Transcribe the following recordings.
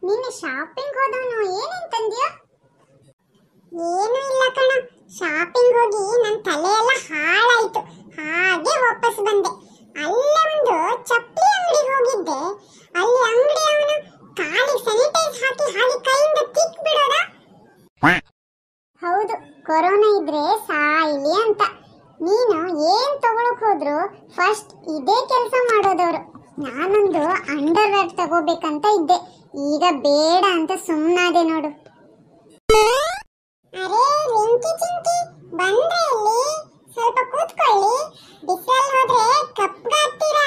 ನಿನ್ನೆ ಶಾಪಿಂಗ್ ಹೋದವನು ಏನೇನ್ ತಂದ್ಯಾ ಏನು ಇಲ್ಲ ಕಣ ಶಾಪಿಂಗ್ ಹೋಗಿ ನನ್ನ ತಲೆ ಎಲ್ಲ ಹಾಳಾಯ್ತು ಹಾಗೆ ವಾಪಸ್ ಬಂದೆ ಅಲ್ಲೇ ಒಂದು ಚಪ್ಪಲಿ ಅಂಗಡಿಗೆ ಹೋಗಿದ್ದೆ ಅಲ್ಲಿ ಅಂಗಡಿ ಅವನು ಕಾಲಿಗೆ ಸ್ಯಾನಿಟೈಸ್ ಹಾಕಿ ಹಾಗೆ ಕೈಯಿಂದ ತಿಕ್ ಬಿಡೋದ ಹೌದು ಕೊರೋನಾ ಇದ್ರೆ ಸಾಯಿಲಿ ಅಂತ ನೀನು ಏನ್ ತಗೊಳಕ್ ಹೋದ್ರು ಫಸ್ಟ್ ಇದೇ ಕೆಲಸ ಮಾಡೋದವ್ರು ನಾನೊಂದು ಅಂಡರ್ ವೇರ್ ತಗೋಬೇಕಂತ ಇದ್ದೆ ಈಗ ಬೇಡ ಅಂತ ಸುಮ್ಮನಾದೆ ನೋಡು ಅರೆ ರಿಂಕಿ ಚಿಂಕಿ ಬಂದ್ರೆ ಇಲ್ಲಿ ಸ್ವಲ್ಪ ಕೂತ್ಕೊಳ್ಳಿ ಬಿಸಿಲಲ್ಲಿ ಹೋದ್ರೆ ಕಪ್ಪಗಾಗ್ತೀರಾ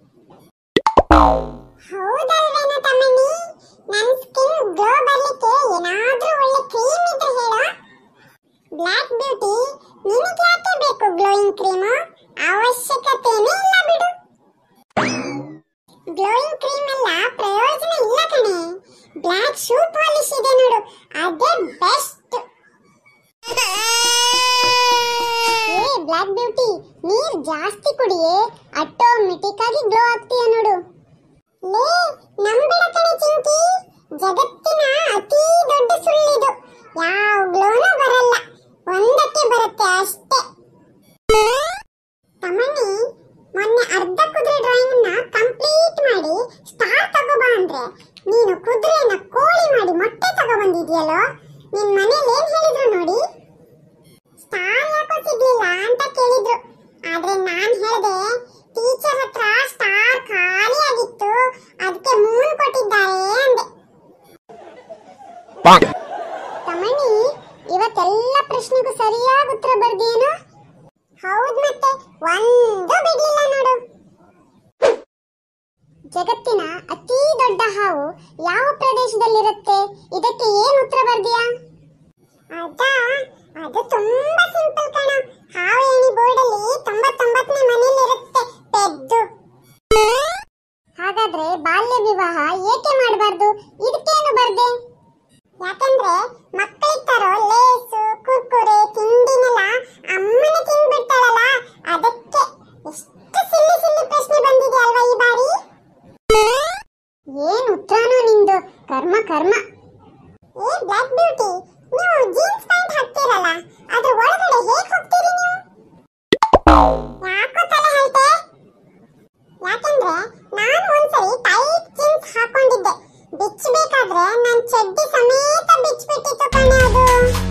ಹೌದಲ್ವೇನ ತಮ್ಮಣ್ಣಿ ನನ್ ಸ್ಕಿನ್ ಗ್ಲೋ ಬರ್ಲಿಕ್ಕೆ ಏನಾದ್ರೂ ಒಳ್ಳೆ ಕ್ರೀಮ್ ಇದ್ರೆ ಹೇಳು ಬ್ಲಾಕ್ ಬ್ಯೂಟಿ ನಿನಗೆ ಯಾಕೆ ಬೇಕು ಗ್ಲೋಯಿಂಗ್ ಕ್ರೀಮ್ ಅವಶ್ಯಕತೆನೇ ಇಲ್ಲ ಬಿಡು ಗ್ಲೋಯಿಂಗ್ ಕ್ರೀಮ್ ಎಲ್ಲ ಪ್ರಯೋಜನ ಇಲ್ಲ ಕಣೆ ಬ್ಲಾಕ್ ಶೂ ಪಾಲಿಶ್ ಇದೆ ನೋಡು ಅದೇ ಬೆಸ್ಟ್ ಏ ಬ್ಲಾಕ್ ಬ್ಯೂಟಿ ನೀರ್ ಜಾಸ್ತಿ ಕುಡಿಯೇ ಆಟೋಮೆಟಿಕ್ ಆಗಿ ಗ್ಲೋ ಆಗ್ತೀಯ ನೋಡು ಲೇ ನಂಬಿಡ ಕಣೆ ಚಿಂಕಿ ಜಗತ್ತಿನ ಅತಿ ದೊಡ್ಡ ಸುಳ್ಳಿದು ಯಾವ ಗ್ಲೋನೂ ಬರಲ್ಲ ಒಂದಕ್ಕೆ ಬರುತ್ತೆ ಅಷ್ಟೇ ತಮ್ಮಣ್ಣಿ ಮೊನ್ನೆ ಅರ್ಧ ಕುದುರೆ ಡ್ರಾಯಿಂಗ್ ನ ಕಂಪ್ಲೀಟ್ ಮಾಡಿ ಸ್ಟಾರ್ ತಗೋಬಾ ಅಂದ್ರೆ ನೀನು ಕುದುರೆನ ಕೋಳಿ ಮಾಡಿ ಮೊಟ್ಟೆ ತಗೊಬಂದಿದ್ಯಲ್ಲೋ ನಿನ್ ಮನೇಲಿ ಏನ್ ಹೇಳಿದ್ರು ನೋಡಿ ಸ್ಟಾರ್ ಯಾಕೋ ಸಿಗ್ಲಿಲ್ಲ ಅಂತ ಕೇಳಿದ್ರು ಆದ್ರೆ ನಾನ್ ಹೇಳ್ದೆ ಟೀಚರ್ ಹತ್ರ ಸ್ಟಾರ್ ಖಾಲಿ ಆಗಿತ್ತು ಅದಕ್ಕೆ ಮೂನ್ ಕೊಟ್ಟಿದ್ದಾರೆ ಅಂದೆ ತಮ್ಮಣ್ಣಿ ಇವತ್ತೆಲ್ಲ ಪ್ರಶ್ನೆಗೂ ಸರಿಯಾಗಿ ಉತ್ತರ ಬರ್ದೇನು ಹೌದ್ ಮತ್ತೆ ಒಂದು ಬಿಡ್ಲಿಲ್ಲ ನೋಡು ಜಗತ್ತಿನ ಅತಿ ದೊಡ್ಡ ಹಾವು ಯಾವ ಪ್ರದೇಶದಲ್ಲಿರುತ್ತೆ ಇದಕ್ಕೆ ಏನ್ ಉತ್ತರ ಬರ್ದಿಯಾ ಅದಾ ಅದು ತುಂಬಾ ಸಿಂಪಲ್ ಕಣ ಹಾವು ಏಣಿ ಬೋರ್ಡಲ್ಲಿ ತೊಂಬತ್ತೊಂಬತ್ತನೇ ಮನೇಲಿ ಇರುತ್ತೆ ಪೆದ್ದು ಹಾಗಾದ್ರೆ ಬಾಲ್ಯ ವಿವಾಹ ಏಕೆ ಮಾಡಬಾರ್ದು ಇದಕ್ಕೇನು ಬರ್ದೆ ಯಾಕಂದ್ರೆ ಮಕ್ಕಳಿಗೆ ತರೋ ಲೇಸು ಕುರ್ಕುರೆ ತಿಂಡಿನೆಲ್ಲ ಅಮ್ಮನೇ ತಿಂದ್ಬಿಡ್ತಾಳಲ್ಲ ಅದಕ್ಕೆ ಎಷ್ಟು ಸಿಲ್ಲಿ ಸಿಲ್ಲಿ ಪ್ರಶ್ನೆ ಬಂದಿದೆ ಅಲ್ವಾ ಈ ಬಾರಿ ಏನ್ ಉತ್ತರನೋ ನಿಂದು ಕರ್ಮ ಕರ್ಮ ಏ ಬ್ಲಾಕ್ ಬ್ಯೂಟಿ ನೀವು ಜೀನ್ಸ್ ಪ್ಯಾಂಟ್ ಹಾಕ್ತೀರಲ್ಲ ಅದ್ರ ಒಳಗಡೆ ಹೇಗ್ ಹೋಗ್ತೀರಿ ನೀವು ಯಾಕೋ ತಲೆ ಹೇಳ್ತೆ ಯಾಕಂದ್ರೆ ನಾನು ಒಂದ್ಸರಿ ಟೈಟ್ ಜೀನ್ಸ್ ಹಾಕೊಂಡಿದ್ದೆ ಬಿಚ್ಚಬೇಕಾದ್ರೆ ನನ್ ಚಡ್ಡಿ ಸಮೇತ ಬಿಚ್ಚಿಬಿಟ್ಟಿತ್ತು ಕಣೆ ಅದು